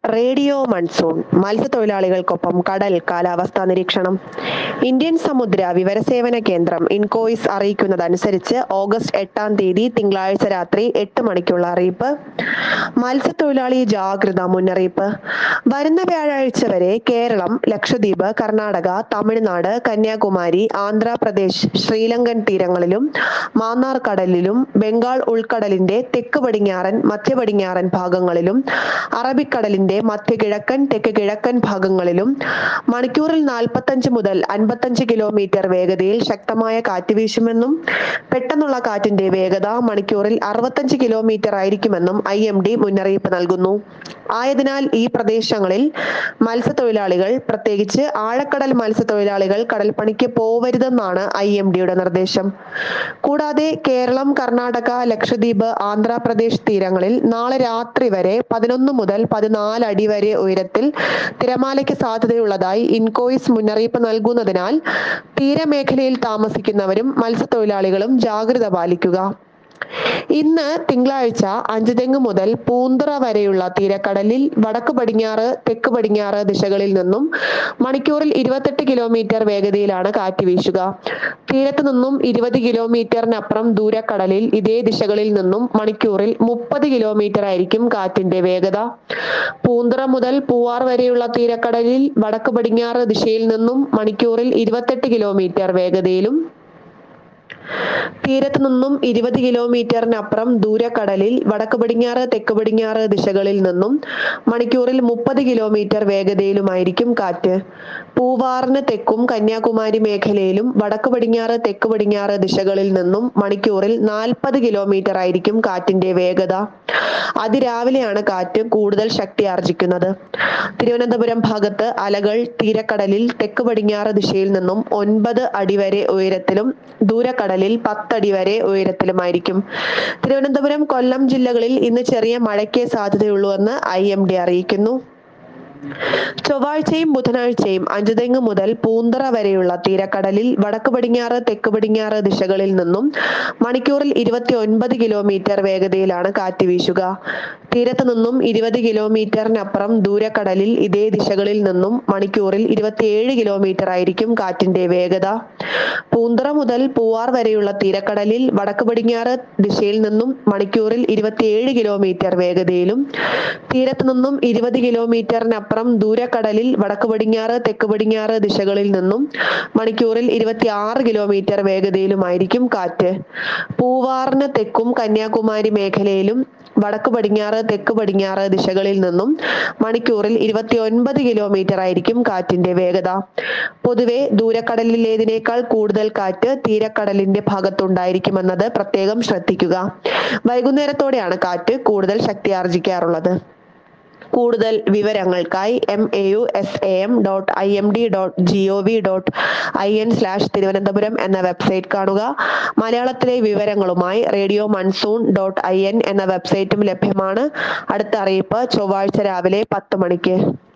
radio monsoon മത്സ്യത്തൊഴിലാളികൾക്കൊപ്പം കടൽ കാലാവസ്ഥാ നിരീക്ഷണം ഇന്ത്യൻ സമുദ്ര വിവരസേവന കേന്ദ്രം ഇൻകോയിസ് അറിയിക്കുന്നതനുസരിച്ച് ഓഗസ്റ്റ് എട്ടാം തീയതി തിങ്കളാഴ്ച രാത്രി എട്ട് മണിക്കുള്ള അറിയിപ്പ് മത്സ്യത്തൊഴിലാളി ജാഗ്രത മുന്നറിയിപ്പ് വരുന്ന വ്യാഴാഴ്ച വരെ കേരളം ലക്ഷദ്വീപ് കർണാടക തമിഴ്നാട് കന്യാകുമാരി ആന്ധ്രാപ്രദേശ് ശ്രീലങ്കൻ തീരങ്ങളിലും മാന്നാർ കടലിലും ബംഗാൾ ഉൾക്കടലിന്റെ തെക്ക് പടിഞ്ഞാറൻ മധ്യ പടിഞ്ഞാറൻ ഭാഗങ്ങളിലും അറബിക്കടലിന്റെ മധ്യ കിഴക്കൻ തെക്ക് കിഴക്കൻ ഭാഗങ്ങളിലും മണിക്കൂറിൽ നാൽപ്പത്തഞ്ച് മുതൽ അൻപത്തഞ്ച് കിലോമീറ്റർ വേഗതയിൽ ശക്തമായ കാറ്റ് വീശുമെന്നും പെട്ടെന്നുള്ള കാറ്റിന്റെ വേഗത മണിക്കൂറിൽ അറുപത്തഞ്ച് കിലോമീറ്റർ ആയിരിക്കുമെന്നും ഐ എം ഡി മുന്നറിയിപ്പ് നൽകുന്നു ആയതിനാൽ ഈ പ്രദേശങ്ങളിൽ മത്സ്യത്തൊഴിലാളികൾ പ്രത്യേകിച്ച് ആഴക്കടൽ മത്സ്യത്തൊഴിലാളികൾ കടൽപ്പണിക്ക് പോവരുതെന്നാണ് ഐ എം ഡിയുടെ നിർദ്ദേശം കൂടാതെ കേരളം കർണാടക ലക്ഷദ്വീപ് ആന്ധ്രാപ്രദേശ് തീരങ്ങളിൽ നാളെ രാത്രി വരെ പതിനൊന്ന് മുതൽ പതിനാല് അടി വരെ ഉയരത്തിൽ തിരമാലയ്ക്ക് സാധ്യതയുള്ളതായി ഇൻകോയിസ് മുന്നറിയിപ്പ് നൽകുന്നതിനാൽ തീരമേഖലയിൽ താമസിക്കുന്നവരും മത്സ്യത്തൊഴിലാളികളും ജാഗ്രത പാലിക്കുക ഇന്ന് തിങ്കളാഴ്ച അഞ്ചുതെങ്ങ് മുതൽ പൂന്തുറ വരെയുള്ള തീരക്കടലിൽ വടക്ക് പടിഞ്ഞാറ് തെക്ക് പടിഞ്ഞാറ് ദിശകളിൽ നിന്നും മണിക്കൂറിൽ ഇരുപത്തെട്ട് കിലോമീറ്റർ വേഗതയിലാണ് കാറ്റ് വീശുക തീരത്ത് നിന്നും ഇരുപത് കിലോമീറ്ററിനപ്പുറം ദൂരക്കടലിൽ ഇതേ ദിശകളിൽ നിന്നും മണിക്കൂറിൽ മുപ്പത് കിലോമീറ്റർ ആയിരിക്കും കാറ്റിന്റെ വേഗത പൂന്തുറ മുതൽ പൂവാർ വരെയുള്ള തീരക്കടലിൽ വടക്ക് പടിഞ്ഞാറ് ദിശയിൽ നിന്നും മണിക്കൂറിൽ ഇരുപത്തെട്ട് കിലോമീറ്റർ വേഗതയിലും തീരത്ത് നിന്നും ഇരുപത് കിലോമീറ്ററിനപ്പുറം ദൂരക്കടലിൽ വടക്ക് പടിഞ്ഞാറ് തെക്ക് പടിഞ്ഞാറ് ദിശകളിൽ നിന്നും മണിക്കൂറിൽ മുപ്പത് കിലോമീറ്റർ വേഗതയിലുമായിരിക്കും കാറ്റ് പൂവാറിന് തെക്കും കന്യാകുമാരി മേഖലയിലും വടക്ക് പടിഞ്ഞാറ് തെക്ക് പടിഞ്ഞാറ് ദിശകളിൽ നിന്നും മണിക്കൂറിൽ നാൽപ്പത് കിലോമീറ്റർ ആയിരിക്കും കാറ്റിന്റെ വേഗത അതിരാവിലെയാണ് കാറ്റ് കൂടുതൽ ശക്തി ആർജിക്കുന്നത് തിരുവനന്തപുരം ഭാഗത്ത് അലകൾ തീരക്കടലിൽ തെക്ക് പടിഞ്ഞാറ് ദിശയിൽ നിന്നും ഒൻപത് അടി വരെ ഉയരത്തിലും ദൂരക്കടലിൽ പത്തടി വരെ ഉയരത്തിലുമായിരിക്കും തിരുവനന്തപുരം കൊല്ലം ജില്ലകളിൽ ഇന്ന് ചെറിയ മഴയ്ക്ക് സാധ്യതയുള്ളൂവെന്ന് ഐ എം ഡി അറിയിക്കുന്നു ചൊവ്വാഴ്ചയും ബുധനാഴ്ചയും അഞ്ചുതെങ്ങ് മുതൽ പൂന്തറ വരെയുള്ള തീരക്കടലിൽ വടക്ക് പടിഞ്ഞാറ് തെക്ക് പടിഞ്ഞാറ് ദിശകളിൽ നിന്നും മണിക്കൂറിൽ ഇരുപത്തി ഒൻപത് കിലോമീറ്റർ വേഗതയിലാണ് കാറ്റ് വീശുക തീരത്ത് നിന്നും ഇരുപത് കിലോമീറ്ററിനപ്പുറം ദൂരക്കടലിൽ ഇതേ ദിശകളിൽ നിന്നും മണിക്കൂറിൽ ഇരുപത്തിയേഴ് കിലോമീറ്റർ ആയിരിക്കും കാറ്റിന്റെ വേഗത പൂന്തറ മുതൽ പൂവാർ വരെയുള്ള തീരക്കടലിൽ വടക്ക് പടിഞ്ഞാറ് ദിശയിൽ നിന്നും മണിക്കൂറിൽ ഇരുപത്തിയേഴ് കിലോമീറ്റർ വേഗതയിലും തീരത്ത് നിന്നും ഇരുപത് കിലോമീറ്ററിനപ്പുറം ദൂരക്കടലിൽ വടക്ക് പടിഞ്ഞാറ് തെക്ക് പടിഞ്ഞാറ് ദിശകളിൽ നിന്നും മണിക്കൂറിൽ ഇരുപത്തി ആറ് കിലോമീറ്റർ വേഗതയിലുമായിരിക്കും കാറ്റ് പൂവാറിന് തെക്കും കന്യാകുമാരി മേഖലയിലും വടക്ക് പടിഞ്ഞാറ് തെക്ക് പടിഞ്ഞാറ് ദിശകളിൽ നിന്നും മണിക്കൂറിൽ ഇരുപത്തി ഒൻപത് കിലോമീറ്റർ ആയിരിക്കും കാറ്റിന്റെ വേഗത പൊതുവെ ദൂരക്കടലിലേതിനേക്കാൾ കൂടുതൽ കാറ്റ് തീരക്കടലിന്റെ ഭാഗത്തുണ്ടായിരിക്കുമെന്നത് പ്രത്യേകം ശ്രദ്ധിക്കുക വൈകുന്നേരത്തോടെയാണ് കാറ്റ് കൂടുതൽ ശക്തി ആർജിക്കാറുള്ളത് കൂടുതൽ വിവരങ്ങൾക്കായി M A U S A M dot I M D dot G O V dot I N slash Thiruvananthapuram എന്ന വെബ്സൈറ്റ് കാണുക മലയാളത്തിലെ വിവരങ്ങളുമായി radio monsoon dot I N എന്ന വെബ്സൈറ്റും ലഭ്യമാണ് അടുത്ത അറിയിപ്പ് ചൊവ്വാഴ്ച രാവിലെ പത്ത് മണിക്ക്